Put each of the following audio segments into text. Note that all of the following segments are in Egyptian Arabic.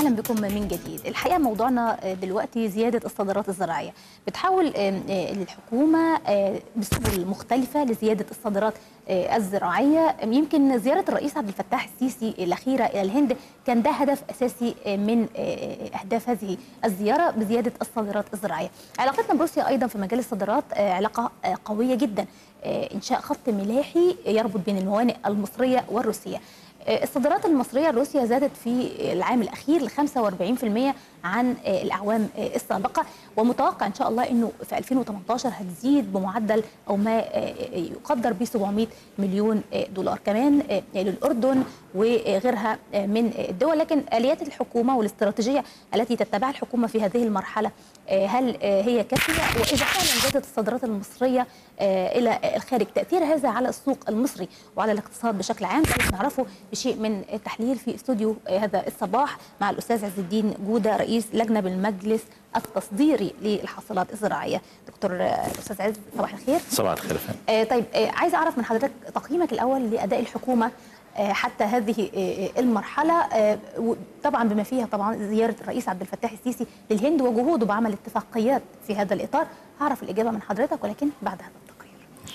اهلا بكم من جديد الحقيقه موضوعنا دلوقتي زياده الصادرات الزراعيه بتحاول الحكومه بسبل مختلفه لزياده الصادرات الزراعيه يمكن زياره الرئيس عبد الفتاح السيسي الاخيره الى الهند كان ده هدف اساسي من اهداف هذه الزياره بزياده الصادرات الزراعيه علاقتنا بروسيا ايضا في مجال الصادرات علاقه قويه جدا انشاء خط ملاحي يربط بين الموانئ المصريه والروسيه الصادرات المصرية لروسيا زادت في العام الأخير ل 45% عن الأعوام السابقة ومتوقع إن شاء الله أنه في 2018 هتزيد بمعدل أو ما يقدر ب 700 مليون دولار كمان للأردن وغيرها من الدول لكن آليات الحكومة والاستراتيجية التي تتبعها الحكومة في هذه المرحلة هل هي كافية وإذا فعلا زادت الصادرات المصرية إلى الخارج تأثير هذا على السوق المصري وعلى الاقتصاد بشكل عام نعرفه بشيء من التحليل في استوديو هذا الصباح مع الأستاذ عز الدين جودة رئيس لجنة بالمجلس التصديري للحاصلات الزراعية دكتور الأستاذ عز صباح الخير صباح الخير آه طيب آه عايز أعرف من حضرتك تقييمك الأول لأداء الحكومة حتى هذه المرحله طبعا بما فيها طبعا زياره الرئيس عبد الفتاح السيسي للهند وجهوده بعمل اتفاقيات في هذا الاطار هعرف الاجابه من حضرتك ولكن بعد هذا التقرير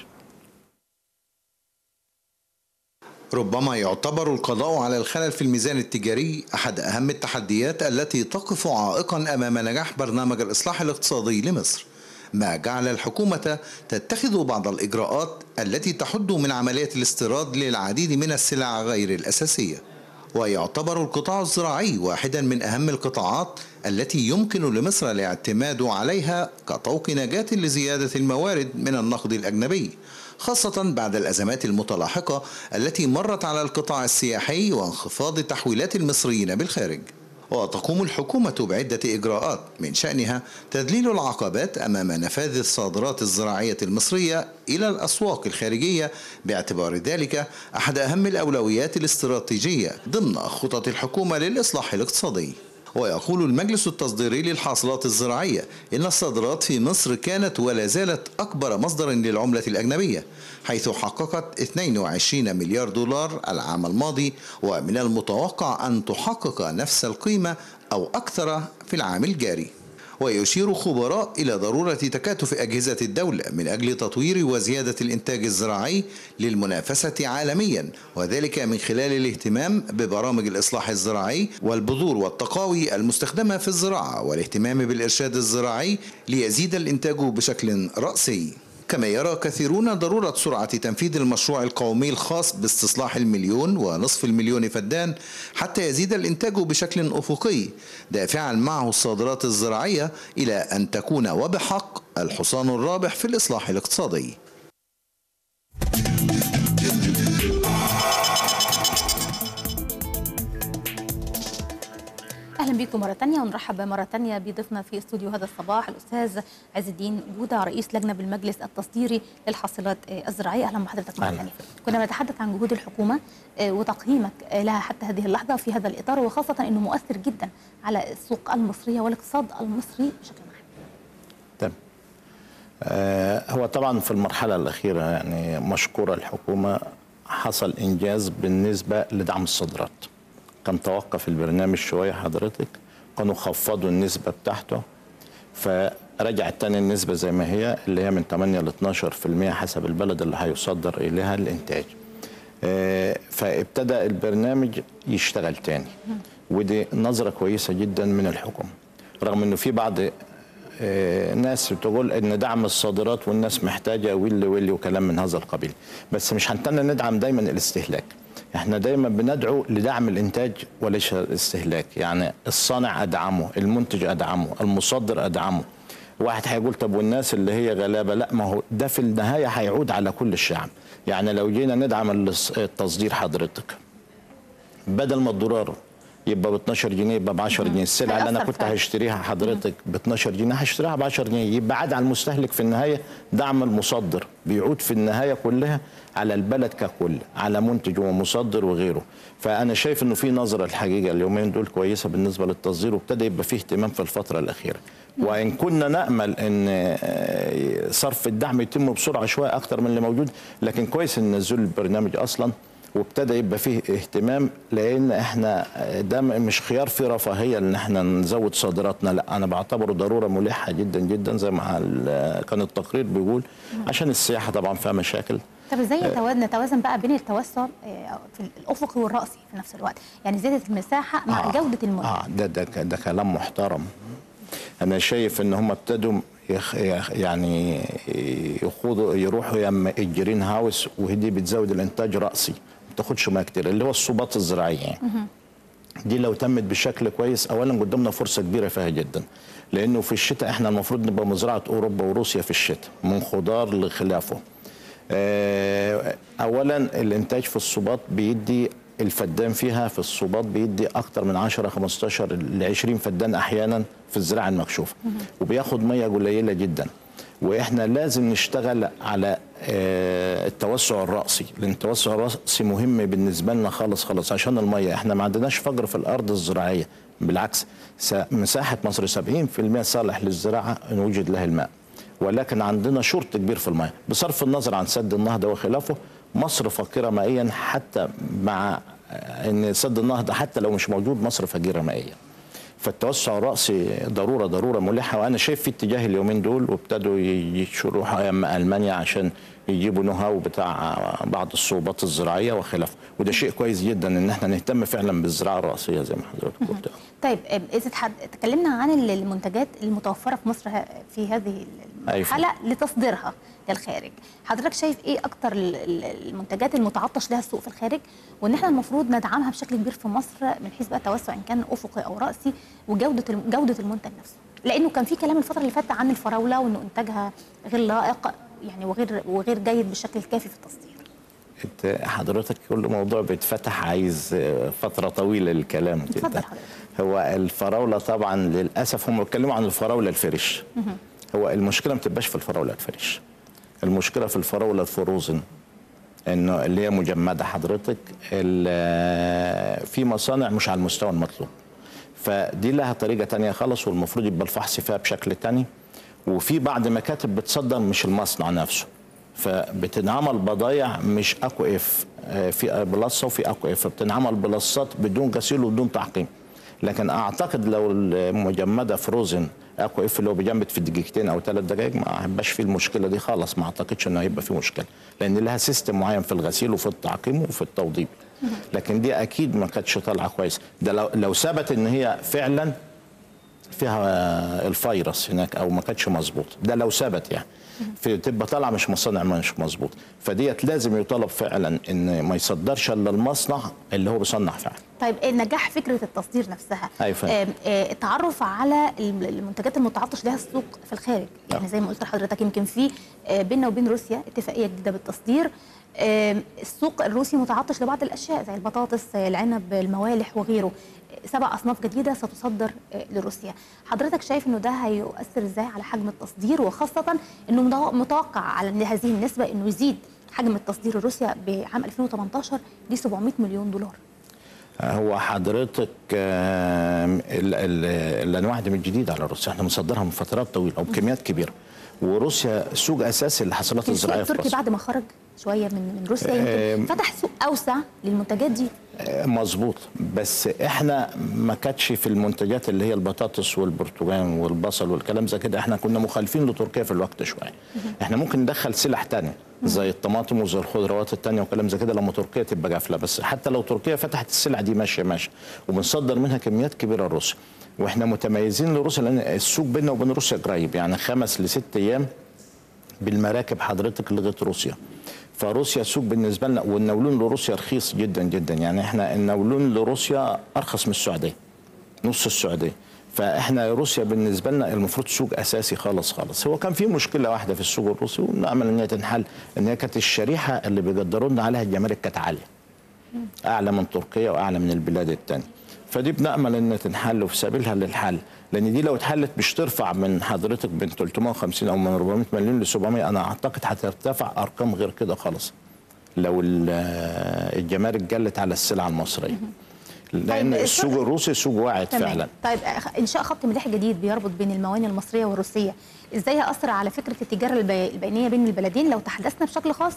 ربما يعتبر القضاء على الخلل في الميزان التجاري احد اهم التحديات التي تقف عائقا امام نجاح برنامج الاصلاح الاقتصادي لمصر ما جعل الحكومة تتخذ بعض الإجراءات التي تحد من عملية الاستيراد للعديد من السلع غير الأساسية ويعتبر القطاع الزراعي واحدا من أهم القطاعات التي يمكن لمصر الاعتماد عليها كطوق نجاة لزيادة الموارد من النقد الأجنبي خاصة بعد الأزمات المتلاحقة التي مرت على القطاع السياحي وانخفاض تحويلات المصريين بالخارج وتقوم الحكومة بعدة إجراءات من شأنها تذليل العقبات أمام نفاذ الصادرات الزراعية المصرية إلى الأسواق الخارجية باعتبار ذلك أحد أهم الأولويات الاستراتيجية ضمن خطط الحكومة للإصلاح الاقتصادي ويقول المجلس التصديري للحاصلات الزراعية إن الصادرات في مصر كانت ولا زالت أكبر مصدر للعملة الأجنبية حيث حققت 22 مليار دولار العام الماضي ومن المتوقع أن تحقق نفس القيمة أو أكثر في العام الجاري ويشير خبراء إلى ضرورة تكاتف أجهزة الدولة من أجل تطوير وزيادة الإنتاج الزراعي للمنافسة عالميا وذلك من خلال الاهتمام ببرامج الإصلاح الزراعي والبذور والتقاوي المستخدمة في الزراعة والاهتمام بالإرشاد الزراعي ليزيد الإنتاج بشكل رأسي كما يرى كثيرون ضرورة سرعة تنفيذ المشروع القومي الخاص باستصلاح المليون ونصف المليون فدان حتى يزيد الإنتاج بشكل أفقي دافعا معه الصادرات الزراعية إلى أن تكون وبحق الحصان الرابح في الإصلاح الاقتصادي اهلا بكم مره ثانيه ونرحب مره ثانيه بضيفنا في استوديو هذا الصباح الاستاذ عز الدين جوده رئيس لجنه بالمجلس التصديري للحاصلات الزراعيه اهلا بحضرتك مره ثانيه كنا نتحدث عن جهود الحكومه وتقييمك لها حتى هذه اللحظه في هذا الاطار وخاصه انه مؤثر جدا على السوق المصريه والاقتصاد المصري بشكل عام تمام آه هو طبعا في المرحله الاخيره يعني مشكوره الحكومه حصل انجاز بالنسبه لدعم الصادرات كان توقف البرنامج شويه حضرتك كانوا خفضوا النسبه بتاعته فرجعت تاني النسبه زي ما هي اللي هي من 8 ل 12% حسب البلد اللي هيصدر اليها الانتاج. فابتدى البرنامج يشتغل تاني ودي نظره كويسه جدا من الحكومه رغم انه في بعض ناس بتقول ان دعم الصادرات والناس محتاجه ويلي ويلي وكلام من هذا القبيل بس مش هنتنى ندعم دايما الاستهلاك احنا دايما بندعو لدعم الانتاج وليس الاستهلاك يعني الصانع ادعمه المنتج ادعمه المصدر ادعمه واحد هيقول طب والناس اللي هي غلابه لا ما هو ده في النهايه هيعود على كل الشعب يعني لو جينا ندعم التصدير حضرتك بدل ما الدولار يبقى ب 12 جنيه يبقى ب 10 جنيه السلعه اللي انا كنت هشتريها حضرتك ب 12 جنيه هشتريها ب 10 جنيه يبقى عاد على المستهلك في النهايه دعم المصدر بيعود في النهايه كلها على البلد ككل على منتج ومصدر وغيره فانا شايف انه في نظره الحقيقه اليومين دول كويسه بالنسبه للتصدير وابتدى يبقى فيه اهتمام في الفتره الاخيره وان كنا نامل ان صرف الدعم يتم بسرعه شويه اكتر من اللي موجود لكن كويس ان نزول البرنامج اصلا وابتدى يبقى فيه اهتمام لان احنا ده مش خيار في رفاهيه ان احنا نزود صادراتنا لا انا بعتبره ضروره ملحه جدا جدا زي ما ال- كان التقرير بيقول عشان السياحه طبعا فيها مشاكل طب ازاي نتوا- نتوازن بقى بين التوسع آه، في الافقي والراسي في نفس الوقت يعني زياده المساحه مع آه. جوده المنتج اه ده ده ده كلام محترم انا شايف ان هم ابتدوا يخ يخ- يعني يخوضوا يروحوا يم الجرين هاوس وهدي بتزود الانتاج راسي ما بتاخدش ميه كتير اللي هو الصوبات الزراعيه يعني. دي لو تمت بشكل كويس اولا قدامنا فرصه كبيره فيها جدا لانه في الشتاء احنا المفروض نبقى مزرعه اوروبا وروسيا في الشتاء من خضار لخلافه آه، اولا الانتاج في الصوبات بيدي الفدان فيها في الصوبات بيدي اكتر من 10 15 ل 20 فدان احيانا في الزراعه المكشوفه وبياخد ميه قليله جدا واحنا لازم نشتغل على آه، التوسع الراسي لان التوسع الراسي مهم بالنسبه لنا خالص خالص عشان الميه احنا ما عندناش فجر في الارض الزراعيه بالعكس س- مساحه مصر 70% صالح للزراعه ان وجد لها الماء ولكن عندنا شرط كبير في المياه بصرف النظر عن سد النهضه وخلافه مصر فقيره مائيا حتى مع آه، ان سد النهضه حتى لو مش موجود مصر فقيره مائيا فالتوسع الرأسي ضرورة ضرورة ملحة وأنا شايف في اتجاه اليومين دول وابتدوا يشروحوا أيام ألمانيا عشان يجيبوا نو هاو بتاع بعض الصوبات الزراعية وخلافه وده شيء كويس جدا إن احنا نهتم فعلا بالزراعة الرأسية زي ما حضرتك قلت طيب آه، اذا تحد... تكلمنا عن ال- المنتجات المتوفره في مصر ه- في هذه المرحله لتصديرها للخارج حضرتك شايف ايه اكتر ال- ال- المنتجات المتعطش لها السوق في الخارج وان احنا المفروض ندعمها بشكل كبير في مصر من حيث بقى توسع ان كان افقي او راسي وجوده الم- جوده المنتج نفسه لانه كان في كلام الفتره اللي فاتت عن الفراوله وانه انتاجها غير لائق يعني وغير وغير جيد بالشكل الكافي في التصدير انت حضرتك كل موضوع بيتفتح عايز فترة طويلة للكلام اتفضل جدا حضرتك. هو الفراولة طبعا للأسف هم بيتكلموا عن الفراولة الفريش هو المشكلة ما بتبقاش في الفراولة الفريش المشكلة في الفراولة الفروزن انه اللي هي مجمدة حضرتك ال- في مصانع مش على المستوى المطلوب فدي لها طريقة تانية خالص والمفروض يبقى الفحص فيها بشكل تاني وفي بعض مكاتب بتصدر مش المصنع نفسه فبتنعمل بضايع مش اكو اف آه، في بلصه وفي اكو اف بتنعمل بلصات بدون غسيل وبدون تعقيم لكن اعتقد لو المجمده فروزن اكو اف اللي هو بيجمد في دقيقتين او ثلاث دقائق ما هيبقاش فيه المشكله دي خالص ما اعتقدش انه هيبقى فيه مشكله لان لها سيستم معين في الغسيل وفي التعقيم وفي التوضيب لكن دي اكيد ما كانتش طالعه كويس ده لو لو ثبت ان هي فعلا فيها الفيروس هناك او ما كانتش مظبوط ده لو ثبت يعني في تبقى طالعه مش مصنع مش مظبوط فديت لازم يطالب فعلا ان ما يصدرش الا المصنع اللي هو بيصنع فعلا طيب إيه نجاح فكره التصدير نفسها أيوة فاهم. آم، آه، التعرف على الم- المنتجات المتعطش لها السوق في الخارج يعني آه. زي ما قلت لحضرتك يمكن في آه، بيننا وبين روسيا اتفاقيه جديده بالتصدير آم، السوق الروسي متعطش لبعض الاشياء زي البطاطس آه، العنب الموالح وغيره آه، سبع اصناف جديده ستصدر آه، لروسيا حضرتك شايف انه ده هيؤثر ازاي على حجم التصدير وخاصه انه متو- متوقع على إن هذه النسبه انه يزيد حجم التصدير لروسيا بعام 2018 ل 700 مليون دولار هو حضرتك آم، ال- ال- الانواع دي مش جديده على روسيا احنا بنصدرها من فترات طويله وبكميات كبيره وروسيا سوق اساسي للحاصلات لكن السوق الزراعيه في التركي مصر بعد ما خرج شويه من من روسيا آم. يمكن فتح سوق اوسع للمنتجات دي مظبوط بس احنا ما كانتش في المنتجات اللي هي البطاطس والبرتقال والبصل والكلام زي كده احنا كنا مخالفين لتركيا في الوقت شويه احنا ممكن ندخل سلع تانية زي الطماطم وزي الخضروات التانية وكلام زي كده لما تركيا تبقى قافله بس حتى لو تركيا فتحت السلع دي ماشيه ماشيه وبنصدر منها كميات كبيره لروسيا واحنا متميزين لروسيا لان السوق بيننا وبين روسيا قريب يعني خمس لست ايام بالمراكب حضرتك لغايه روسيا فروسيا السوق بالنسبه لنا والنولون لروسيا رخيص جدا جدا يعني احنا النولون لروسيا ارخص من السعوديه نص السعوديه فاحنا روسيا بالنسبه لنا المفروض سوق اساسي خالص خالص هو كان في مشكله واحده في السوق الروسي ونامل ان هي تنحل ان هي كانت الشريحه اللي بيقدروا لنا عليها الجمارك كانت عاليه اعلى من تركيا واعلى من البلاد الثانيه فدي بنامل ان تنحل وفي سبيلها للحل لان دي لو اتحلت مش ترفع من حضرتك من 350 او من 400 مليون ل 700 انا اعتقد هترتفع ارقام غير كده خالص لو ال- الجمارك قلت على السلع المصريه لان طيب، السوق السوق- الروسي سوق واعد تمام فعلا طيب أخ- انشاء خط ملاحي جديد بيربط بين الموانئ المصريه والروسيه ازاي هياثر على فكره التجاره البي- البينيه بين البلدين لو تحدثنا بشكل خاص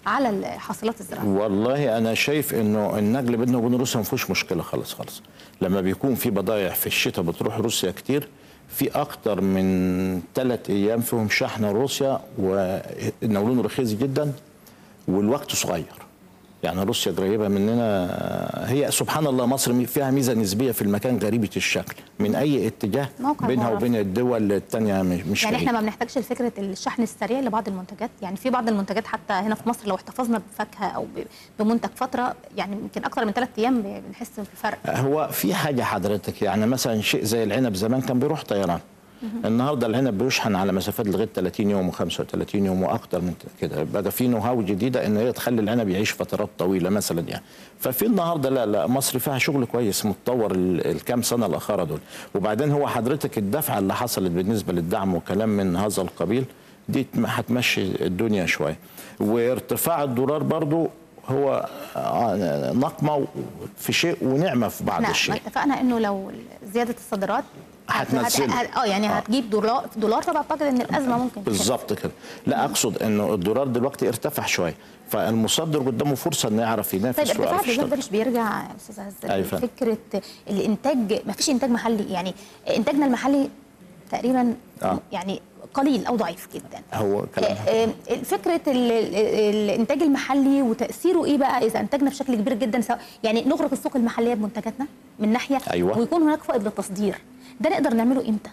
على الحاصلات الزراعيه والله انا شايف انه النقل بيننا وبين روسيا ما فيهوش مشكله خالص خالص لما بيكون في بضائع في الشتاء بتروح روسيا كتير في اكتر من ثلاث ايام فيهم شحن روسيا ونولون رخيص جدا والوقت صغير يعني روسيا قريبه مننا هي سبحان الله مصر فيها ميزه نسبيه في المكان غريبه الشكل من اي اتجاه موقع بينها معرفة. وبين الدول الثانيه مش يعني بعيد. احنا ما بنحتاجش لفكره الشحن السريع لبعض المنتجات يعني في بعض المنتجات حتى هنا في مصر لو احتفظنا بفاكهه او ب- بمنتج فتره يعني يمكن اكتر من ثلاث ايام بنحس بفرق هو في حاجه حضرتك يعني مثلا شيء زي العنب زمان كان بيروح طيران النهارده العنب بيشحن على مسافات لغايه 30 يوم و35 يوم واكتر من كده بقى في نو هاو جديده ان هي تخلي العنب يعيش فترات طويله مثلا يعني ففي النهارده لا لا مصر فيها شغل كويس متطور ال- الكام سنه الاخيره دول وبعدين هو حضرتك الدفعه اللي حصلت بالنسبه للدعم وكلام من هذا القبيل دي هتمشي الدنيا شويه وارتفاع الدولار برضو هو آه، نقمه في شيء ونعمه في بعض احنا ما الشيء اتفقنا انه لو زياده الصادرات هت- هتنزله. هت- اه يعني آه. هتجيب دولار دولار فبعتقد ان الازمه ممكن تخف. بالظبط كده لا اقصد انه الدولار دلوقتي ارتفع شويه فالمصدر قدامه فرصه انه يعرف ينافس طيب ارتفاع ويعرف الدولار ده يشتغل مش بيرجع يا استاذ عز أيوة فعلا. فكره الانتاج ما فيش انتاج محلي يعني انتاجنا المحلي تقريبا آه. يعني قليل او ضعيف جدا هو كلام آه، آه، فكره ال- ال- الانتاج المحلي وتاثيره ايه بقى اذا انتجنا بشكل كبير جدا سواء يعني نغرق السوق المحليه بمنتجاتنا من ناحيه أيوة. ويكون هناك فائض للتصدير ده نقدر نعمله امتى؟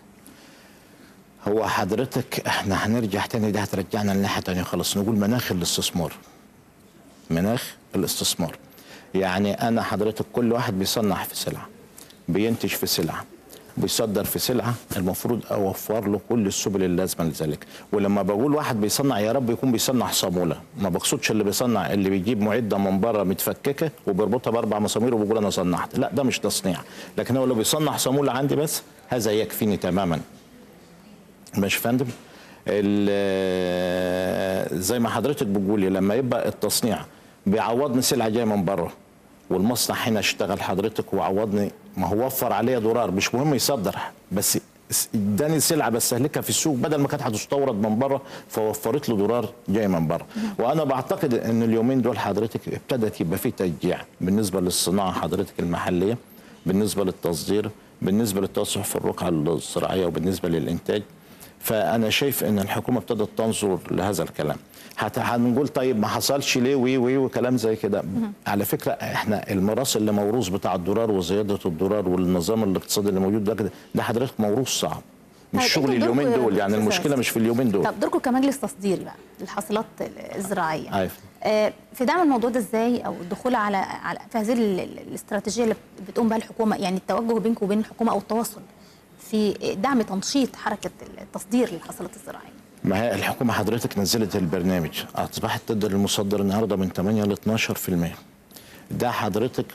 هو حضرتك احنا هنرجع تاني ده هترجعنا لناحيه تانيه خالص نقول مناخ الاستثمار مناخ الاستثمار يعني انا حضرتك كل واحد بيصنع في سلعه بينتج في سلعه بيصدر في سلعه المفروض اوفر له كل السبل اللازمه لذلك ولما بقول واحد بيصنع يا رب يكون بيصنع صاموله ما بقصدش اللي بيصنع اللي بيجيب معده من بره متفككه وبيربطها باربع مسامير وبيقول انا صنعت لا ده مش تصنيع لكن هو اللي بيصنع صاموله عندي بس هذا يكفيني تماما ماشي يا فندم ال- زي ما حضرتك بتقولي لما يبقى التصنيع بيعوضني سلعه جايه من بره والمصنع هنا اشتغل حضرتك وعوضني ما هو وفر عليا دولار مش مهم يصدر بس س- اداني سلعه بستهلكها في السوق بدل ما كانت هتستورد من بره فوفرت له دولار جاي من بره وانا بعتقد ان اليومين دول حضرتك ابتدت يبقى في تشجيع بالنسبه للصناعه حضرتك المحليه بالنسبه للتصدير بالنسبه للتوسع في الرقعه الزراعيه وبالنسبه للانتاج فانا شايف ان الحكومه ابتدت تنظر لهذا الكلام حتى هنقول طيب ما حصلش ليه وي وي وكلام زي كده على فكره احنا الميراث اللي موروث بتاع الدولار وزياده الدولار والنظام الاقتصادي اللي موجود ده كده ده حضرتك موروث صعب مش طيب شغل انتوا اليومين دوركم- دول يعني أستاذ المشكله عايز. مش في اليومين دول طب دوركم كمجلس تصديري بقى للحاصلات الزراعيه أيوة. آه، في دعم الموضوع ده ازاي او الدخول على على في هذه ال- ال- الاستراتيجيه اللي بتقوم بها الحكومه يعني التوجه بينكم وبين الحكومه او التواصل في دعم تنشيط حركه التصدير للحاصلات الزراعيه ما هي الحكومه حضرتك نزلت البرنامج اصبحت تقدر المصدر النهارده من 8 ل 12% ده حضرتك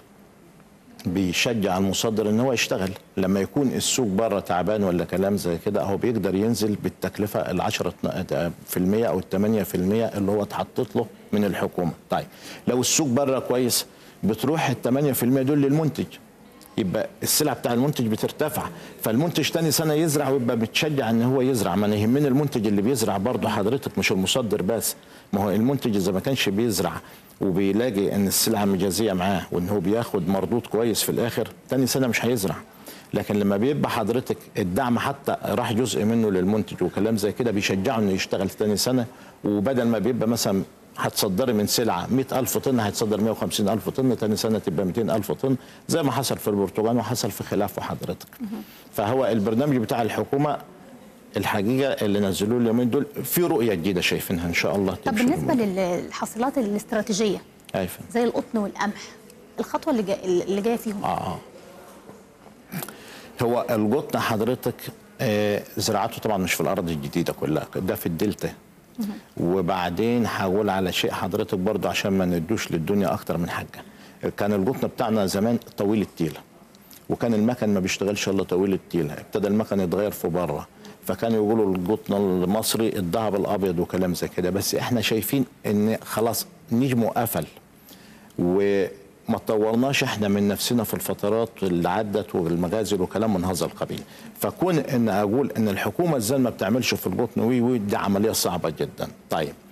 بيشجع المصدر ان هو يشتغل لما يكون السوق بره تعبان ولا كلام زي كده هو بيقدر ينزل بالتكلفه ال 10% او ال 8% اللي هو اتحطت له من الحكومه طيب لو السوق بره كويس بتروح ال 8% دول للمنتج يبقى السلعه بتاع المنتج بترتفع فالمنتج تاني سنه يزرع ويبقى متشجع ان هو يزرع ما انا يهمني المنتج اللي بيزرع برضه حضرتك مش المصدر بس ما هو المنتج اذا ما كانش بيزرع وبيلاقي ان السلعه مجازيه معاه وان هو بياخد مردود كويس في الاخر تاني سنه مش هيزرع لكن لما بيبقى حضرتك الدعم حتى راح جزء منه للمنتج وكلام زي كده بيشجعه انه يشتغل تاني سنه وبدل ما بيبقى مثلا هتصدري من سلعه 100000 طن هتصدر 150000 طن تاني سنه تبقى 200000 طن زي ما حصل في البرتقال وحصل في خلافه حضرتك فهو البرنامج بتاع الحكومه الحقيقه اللي نزلوه اليومين دول في رؤيه جديده شايفينها ان شاء الله طب تمشي بالنسبه الأمور. للحاصلات الاستراتيجيه أيوة. زي القطن والقمح الخطوه اللي جايه اللي جايه فيهم اه هو القطن حضرتك آه، زراعته طبعا مش في الارض الجديده كلها ده في الدلتا وبعدين هقول على شيء حضرتك برضه عشان ما ندوش للدنيا اكتر من حاجه كان القطن بتاعنا زمان طويل التيله وكان المكن ما بيشتغلش الا طويل التيله ابتدى المكن يتغير في بره فكانوا يقولوا القطن المصري الذهب الابيض وكلام زي كده بس احنا شايفين ان خلاص نجمه قفل وما طورناش احنا من نفسنا في الفترات اللي عدت والمغازل وكلام من هذا القبيل فكون ان اقول ان الحكومه ازاي ما بتعملش في القطن وي وي دي عمليه صعبه جدا طيب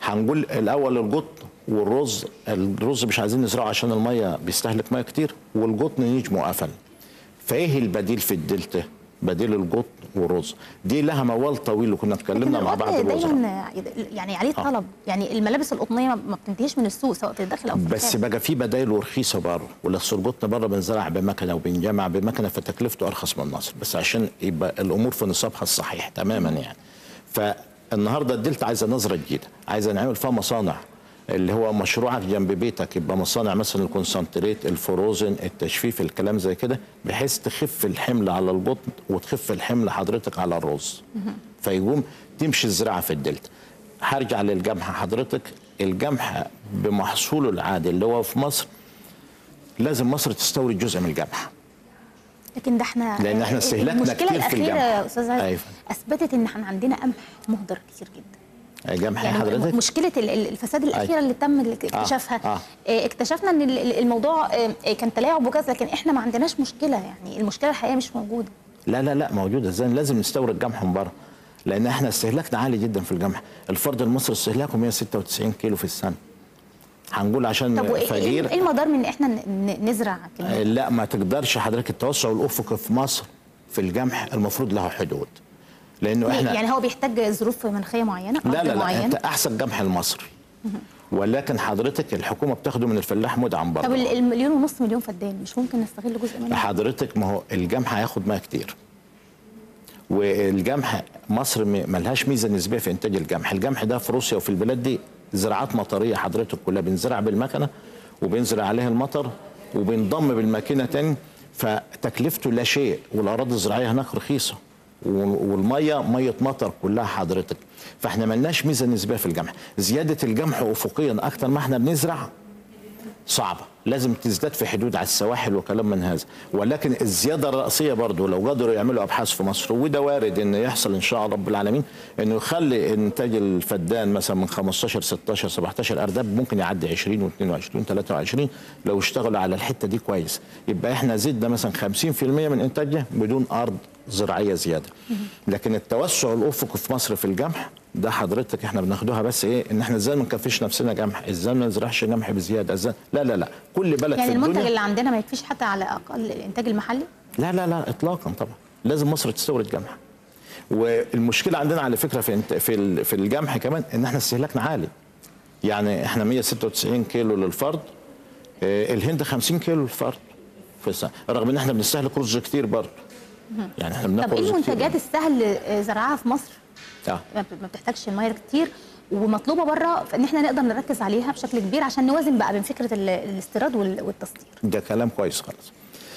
هنقول الاول القطن والرز الرز مش عايزين نزرعه عشان الميه بيستهلك ميه كتير والقطن نجمه قفل فايه البديل في الدلتا بديل القطن والرز دي لها موال طويل وكنا اتكلمنا لكن مع بعض القطن الوزراء دايما يعني عليه آه. طلب يعني الملابس القطنيه ما- ما بتنتهيش من السوق سواء في الداخل او في بس الخارج بقى في بدايل ورخيصه بره والاصل القطن بره بنزرع بمكنه وبنجمع بمكنه فتكلفته ارخص من مصر بس عشان يبقى الامور في نصابها الصحيح تماما يعني فالنهارده الدلتا عايزه نظره جديده عايزه نعمل فيها مصانع اللي هو مشروعك جنب بيتك يبقى مصانع مثلا الكونسنتريت الفروزن التجفيف الكلام زي كده بحيث تخف الحمل على القطن وتخف الحمل حضرتك على الرز فيقوم تمشي الزراعه في الدلتا هرجع للجمح حضرتك الجمح بمحصوله العادي اللي هو في مصر لازم مصر تستورد جزء من الجمح لكن ده احنا لأن احنا استهلاكنا المشكله كتير في الاخيره الجمح. يا استاذ عايز أيوة. اثبتت ان احنا عندنا قمح مهدر كتير جدا الجمح يعني حضرتك مشكله ال- ال- الفساد الاخيره اللي تم اكتشافها آه. آه، اكتشفنا ان ال- ال- الموضوع آه، كان تلاعب وكذا لكن احنا ما عندناش مشكله يعني المشكله الحقيقيه مش موجوده لا لا لا موجوده ازاي لازم نستورد جمح من بره لان احنا استهلاكنا عالي جدا في الجمح الفرد المصري استهلاكه 196 كيلو في السنه هنقول عشان طب وايه فقير ايه المدار من ان احنا ن- ن- نزرع كمية؟ لا ما تقدرش حضرتك التوسع الافقي في مصر في الجمح المفروض له حدود لانه احنا يعني هو بيحتاج ظروف مناخيه معينه لا أرض لا لا معينة؟ انت احسن جمح المصري ولكن حضرتك الحكومه بتاخده من الفلاح مدعم طب برضه ال- المليون ونص مليون فدان مش ممكن نستغل جزء منه حضرتك ما هو الجمح هياخد ميه كتير والجمح مصر م- ملهاش ميزه نسبيه في انتاج الجمح الجمح ده في روسيا وفي البلاد دي زراعات مطريه حضرتك كلها بنزرع بالمكنه وبينزرع عليها المطر وبينضم بالماكينه تاني فتكلفته لا شيء والاراضي الزراعيه هناك رخيصه و- والميه ميه مطر كلها حضرتك فاحنا ملناش ميزه نسبيه في الجمح زياده الجمح افقيا اكتر ما احنا بنزرع صعبة لازم تزداد في حدود على السواحل وكلام من هذا ولكن الزيادة الرئيسية برضو لو قدروا يعملوا أبحاث في مصر وده وارد أن يحصل إن شاء الله رب العالمين أنه يخلي إنتاج الفدان مثلا من 15 16 17 أرداب ممكن يعدي 20 و22 23 لو اشتغلوا على الحتة دي كويس يبقى احنا زدنا مثلا 50% من إنتاجنا بدون أرض زراعية زيادة لكن التوسع الأفقي في مصر في الجمح ده حضرتك احنا بناخدوها بس ايه ان احنا ازاي ما نكفيش نفسنا جمح ازاي ما نزرعش جمح بزياده ازاي لا لا لا كل بلد يعني في المنتج الدنيا اللي عندنا ما يكفيش حتى على اقل الانتاج المحلي لا لا لا اطلاقا طبعا لازم مصر تستورد جمح والمشكله عندنا على فكره في انت- في ال- في الجمح كمان ان احنا استهلاكنا عالي يعني احنا 196 كيلو للفرد اه، الهند 50 كيلو للفرد في السنه رغم ان احنا بنستهلك رز كتير برضه يعني احنا طب بناكل ايه رز كتير. المنتجات السهل آه، زراعها في مصر آه. ما بت- ما بتحتاجش ميه كتير ومطلوبه بره فان احنا نقدر نركز عليها بشكل كبير عشان نوازن بقى بين فكره ال- الاستيراد وال- والتصدير ده كلام كويس خالص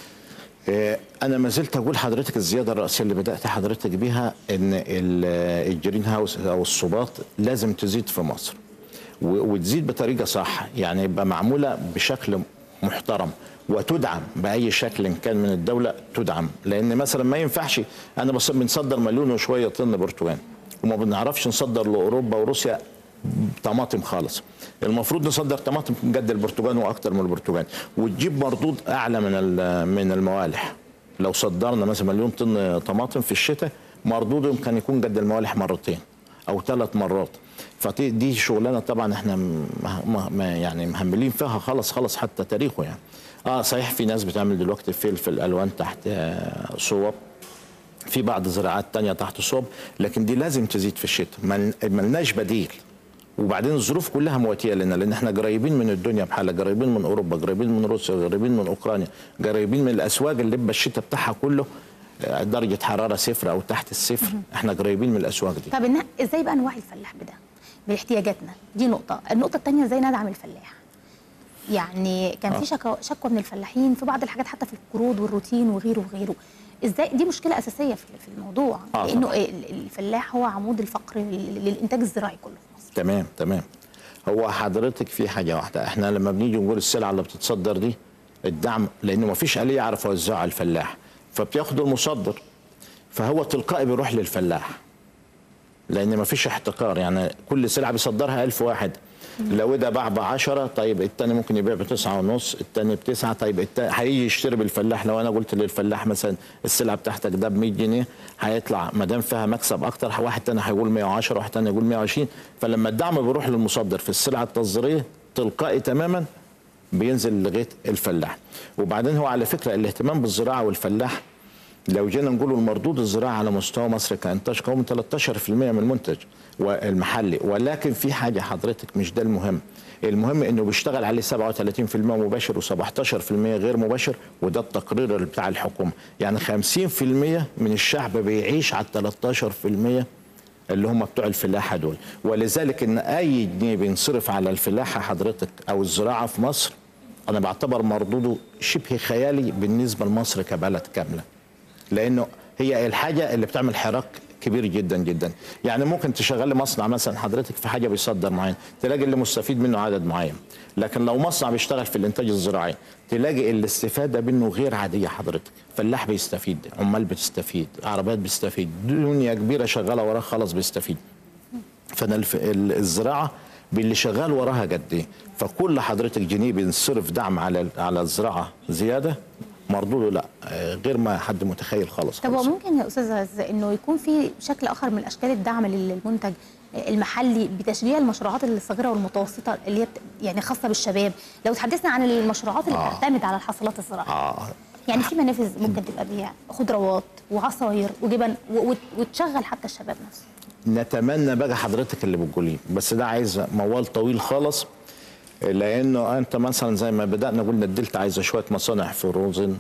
آه، انا ما زلت اقول حضرتك الزياده الرئيسيه اللي بدات حضرتك بيها ان ال- الجرين هاوس او الصوبات لازم تزيد في مصر و- وتزيد بطريقه صح يعني يبقى معموله بشكل محترم وتدعم باي شكل كان من الدوله تدعم لان مثلا ما ينفعش انا بص بنصدر مليون وشويه طن برتقال وما بنعرفش نصدر لاوروبا وروسيا طماطم خالص المفروض نصدر طماطم قد البرتقال واكتر من البرتقال وتجيب مردود اعلى من ال- من الموالح لو صدرنا مثلا مليون طن طماطم في الشتاء مردودهم كان يكون قد الموالح مرتين او ثلاث مرات فدي دي شغلانه طبعا احنا م- م- م- يعني مهملين فيها خالص خالص حتى تاريخه يعني اه صحيح في ناس بتعمل دلوقتي فلفل الوان تحت آه، صوب في بعض زراعات تانية تحت صوب لكن دي لازم تزيد في الشتاء مل- ملناش بديل وبعدين الظروف كلها مواتيه لنا لان احنا قريبين من الدنيا بحالها قريبين من اوروبا قريبين من روسيا قريبين من اوكرانيا قريبين من الاسواق اللي بيبقى الشتاء بتاعها كله آه، درجه حراره صفر او تحت الصفر احنا قريبين من الاسواق دي طب إن- ازاي بقى نوعي الفلاح بده باحتياجاتنا دي نقطه النقطه الثانيه ازاي ندعم الفلاح يعني كان في شكوى شكوى من الفلاحين في بعض الحاجات حتى في القروض والروتين وغيره وغيره ازاي دي مشكله اساسيه في في الموضوع آه لانه طبعاً. ال- الفلاح هو عمود الفقر لل- للانتاج الزراعي كله في مصر تمام تمام هو حضرتك في حاجه واحده احنا لما بنيجي نقول السلعه اللي بتتصدر دي الدعم لانه ما فيش آلية يعرف يوزعها على الفلاح فبتاخده المصدر فهو تلقائي بيروح للفلاح لان ما فيش احتكار يعني كل سلعه بيصدرها ألف واحد لو ده باع ب 10 طيب الثاني ممكن يبيع بتسعة ونص الثاني بتسعة طيب التاني هيجي يشتري بالفلاح لو انا قلت للفلاح مثلا السلعه بتاعتك ده ب 100 جنيه هيطلع ما دام فيها مكسب اكتر واحد تاني هيقول 110 واحد تاني يقول 120 فلما الدعم بيروح للمصدر في السلعه التصديريه تلقائي تماما بينزل لغايه الفلاح وبعدين هو على فكره الاهتمام بالزراعه والفلاح لو جينا نقول المردود الزراعي على مستوى مصر كانتاج قومي 13% من المنتج والمحلي ولكن في حاجه حضرتك مش ده المهم المهم انه بيشتغل عليه 37% مباشر و17% غير مباشر وده التقرير اللي بتاع الحكومه يعني 50% من الشعب بيعيش على 13% اللي هم بتوع الفلاحه دول ولذلك ان اي جنيه بينصرف على الفلاحه حضرتك او الزراعه في مصر انا بعتبر مردوده شبه خيالي بالنسبه لمصر كبلد كامله لانه هي الحاجه اللي بتعمل حراك كبير جدا جدا يعني ممكن تشغل لي مصنع مثلا حضرتك في حاجه بيصدر معين تلاقي اللي مستفيد منه عدد معين لكن لو مصنع بيشتغل في الانتاج الزراعي تلاقي الاستفاده منه غير عاديه حضرتك فلاح بيستفيد عمال بتستفيد عربيات بتستفيد دنيا كبيره شغاله وراه خلاص بيستفيد فانا الف- ال- الزراعه باللي شغال وراها قد ايه فكل حضرتك جنيه بينصرف دعم على على الزراعه زياده مردوده لا آه، غير ما حد متخيل خالص طب هو خالص. ممكن يا استاذ عز انه يكون في شكل اخر من اشكال الدعم للمنتج المحلي بتشجيع المشروعات الصغيره والمتوسطه اللي هي بت- يعني خاصه بالشباب لو تحدثنا عن المشروعات اللي آه. بتعتمد على الحصولات الزراعيه اه يعني في منافذ ممكن تبقى بيع خضروات وعصاير وجبن و- وت- وتشغل حتى الشباب نفسه نتمنى بقى حضرتك اللي بتقوليه بس ده عايز موال طويل خالص لانه انت مثلا زي ما بدانا قلنا الدلتا عايزه شويه مصانع فروزن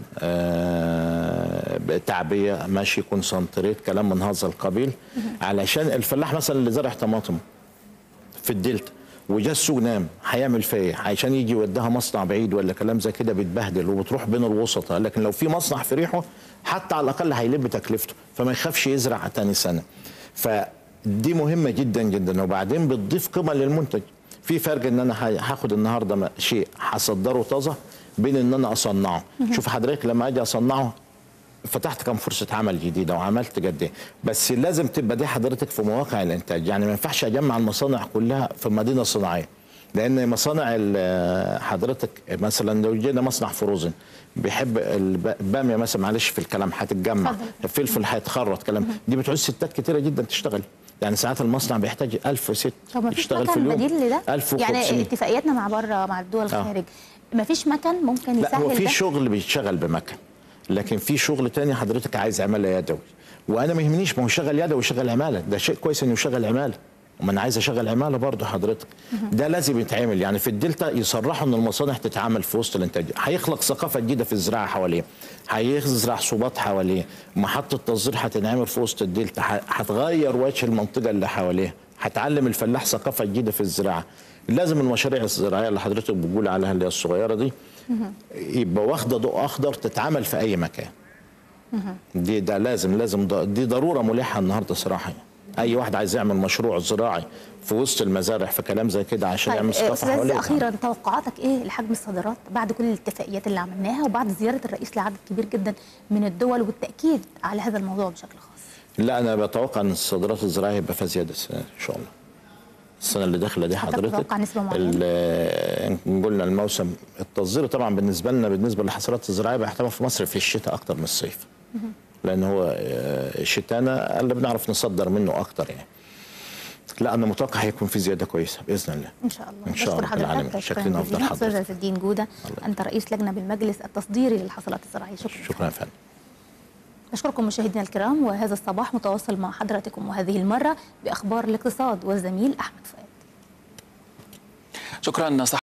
آه تعبيه ماشي كونسنتريت كلام من هذا القبيل علشان الفلاح مثلا اللي زرع طماطم في الدلتا وجا السوق نام هيعمل فيها ايه؟ عشان يجي يوديها مصنع بعيد ولا كلام زي كده بيتبهدل وبتروح بين الوسطاء لكن لو في مصنع في ريحه حتى على الاقل هيلب تكلفته فما يخافش يزرع تاني سنه فدي مهمه جدا جدا وبعدين بتضيف قيمه للمنتج في فرق ان انا ه- هاخد النهارده م- شيء هصدره طازه بين ان انا اصنعه شوف حضرتك لما اجي اصنعه فتحت كم فرصه عمل جديده وعملت قد ايه بس لازم تبقى دي حضرتك في مواقع الانتاج يعني ما ينفعش اجمع المصانع كلها في مدينه صناعيه لان مصانع ال- حضرتك مثلا لو جينا مصنع فروزن بيحب الب- الباميه مثلا معلش في الكلام هتتجمع اتفضل. الفلفل هيتخرط كلام دي بتعوز ستات كتيره جدا تشتغل يعني ساعات المصنع بيحتاج 1000 ست طب ما فيش تشتغل في مكان اليوم بديل لده 1500 يعني اتفاقياتنا مع بره مع الدول الخارج ما فيش مكان ممكن لا هو يسهل في ده شغل بيشتغل بمكن لكن في شغل تاني حضرتك عايز عماله يدوي وانا ما يهمنيش ما هو يشغل يدوي ويشغل عماله ده شيء كويس انه يشغل عماله وما انا عايز اشغل عماله برضه حضرتك ده لازم يتعمل يعني في الدلتا يصرحوا ان المصانع تتعامل في وسط الانتاج هيخلق ثقافه جديده في الزراعه حواليه هيزرع صوبات حواليه محطه تصدير هتنعمل في وسط الدلتا ه- هتغير وجه المنطقه اللي حواليها هتعلم الفلاح ثقافه جديده في الزراعه لازم المشاريع الزراعيه اللي حضرتك بتقول عليها اللي هي الصغيره دي يبقى واخده ضوء اخضر تتعمل في اي مكان دي ده لازم لازم ده دي ضروره ملحه النهارده صراحه يعني. اي واحد عايز يعمل مشروع زراعي في وسط المزارع في كلام زي كده عشان طيب يعمل استاذ ثقافه عز حواليه اخيرا توقعاتك ايه لحجم الصادرات بعد كل الاتفاقيات اللي عملناها وبعد زياره الرئيس لعدد كبير جدا من الدول والتاكيد على هذا الموضوع بشكل خاص لا انا بتوقع ان الصادرات الزراعيه يبقى فيها زياده السنه دي ان شاء الله السنه اللي داخله دي حضرتك تتوقع نسبة معينة؟ ال- إن قلنا الموسم التصدير طبعا بالنسبه لنا بالنسبه للحصولات الزراعيه بيعتمد في مصر في الشتاء اكتر من الصيف لان هو آه، شتانا اللي بنعرف نصدر منه اكتر يعني لا انا متوقع هيكون في زياده كويسه باذن الله ان شاء الله إن شاء بشكر الله رب العالمين. حضرتك شكرا أفضل جزيلا استاذ حضرتك. عز الدين جوده انت رئيس لجنه بالمجلس التصديري للحصولات الزراعيه شكرا شكرا يا فندم أشكركم مشاهدينا الكرام وهذا الصباح متواصل مع حضراتكم وهذه المرة بأخبار الاقتصاد والزميل أحمد فؤاد شكرا صح